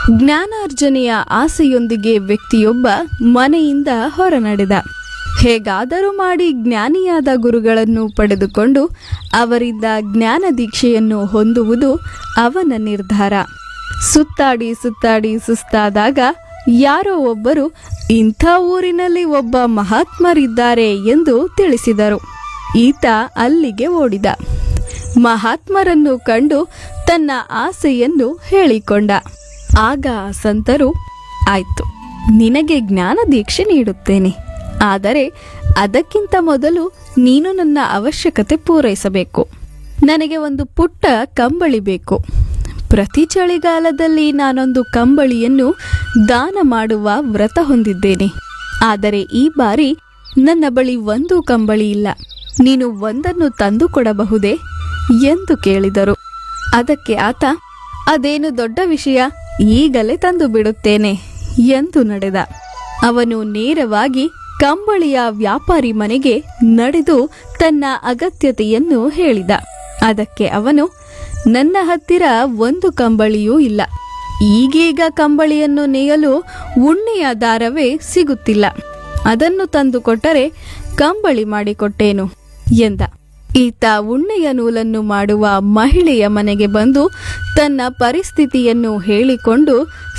ಜ್ಞಾನಾರ್ಜನೆಯ ಆಸೆಯೊಂದಿಗೆ ವ್ಯಕ್ತಿಯೊಬ್ಬ ಮನೆಯಿಂದ ಹೊರನಡೆದ ಹೇಗಾದರೂ ಮಾಡಿ ಜ್ಞಾನಿಯಾದ ಗುರುಗಳನ್ನು ಪಡೆದುಕೊಂಡು ಅವರಿಂದ ಜ್ಞಾನ ದೀಕ್ಷೆಯನ್ನು ಹೊಂದುವುದು ಅವನ ನಿರ್ಧಾರ ಸುತ್ತಾಡಿ ಸುತ್ತಾಡಿ ಸುಸ್ತಾದಾಗ ಯಾರೋ ಒಬ್ಬರು ಇಂಥ ಊರಿನಲ್ಲಿ ಒಬ್ಬ ಮಹಾತ್ಮರಿದ್ದಾರೆ ಎಂದು ತಿಳಿಸಿದರು ಈತ ಅಲ್ಲಿಗೆ ಓಡಿದ ಮಹಾತ್ಮರನ್ನು ಕಂಡು ತನ್ನ ಆಸೆಯನ್ನು ಹೇಳಿಕೊಂಡ ಆಗ ಆ ಸಂತರು ಆಯ್ತು ನಿನಗೆ ಜ್ಞಾನ ದೀಕ್ಷೆ ನೀಡುತ್ತೇನೆ ಆದರೆ ಅದಕ್ಕಿಂತ ಮೊದಲು ನೀನು ನನ್ನ ಅವಶ್ಯಕತೆ ಪೂರೈಸಬೇಕು ನನಗೆ ಒಂದು ಪುಟ್ಟ ಕಂಬಳಿ ಬೇಕು ಪ್ರತಿ ಚಳಿಗಾಲದಲ್ಲಿ ನಾನೊಂದು ಕಂಬಳಿಯನ್ನು ದಾನ ಮಾಡುವ ವ್ರತ ಹೊಂದಿದ್ದೇನೆ ಆದರೆ ಈ ಬಾರಿ ನನ್ನ ಬಳಿ ಒಂದು ಕಂಬಳಿ ಇಲ್ಲ ನೀನು ಒಂದನ್ನು ತಂದು ಕೊಡಬಹುದೇ ಎಂದು ಕೇಳಿದರು ಅದಕ್ಕೆ ಆತ ಅದೇನು ದೊಡ್ಡ ವಿಷಯ ಈಗಲೇ ತಂದು ಬಿಡುತ್ತೇನೆ ಎಂದು ನಡೆದ ಅವನು ನೇರವಾಗಿ ಕಂಬಳಿಯ ವ್ಯಾಪಾರಿ ಮನೆಗೆ ನಡೆದು ತನ್ನ ಅಗತ್ಯತೆಯನ್ನು ಹೇಳಿದ ಅದಕ್ಕೆ ಅವನು ನನ್ನ ಹತ್ತಿರ ಒಂದು ಕಂಬಳಿಯೂ ಇಲ್ಲ ಈಗೀಗ ಕಂಬಳಿಯನ್ನು ನೇಯಲು ಉಣ್ಣೆಯ ದಾರವೇ ಸಿಗುತ್ತಿಲ್ಲ ಅದನ್ನು ತಂದು ಕೊಟ್ಟರೆ ಕಂಬಳಿ ಮಾಡಿಕೊಟ್ಟೇನು ಎಂದ ಈತ ಉಣ್ಣೆಯ ನೂಲನ್ನು ಮಾಡುವ ಮಹಿಳೆಯ ಮನೆಗೆ ಬಂದು ತನ್ನ ಪರಿಸ್ಥಿತಿಯನ್ನು ಹೇಳಿಕೊಂಡು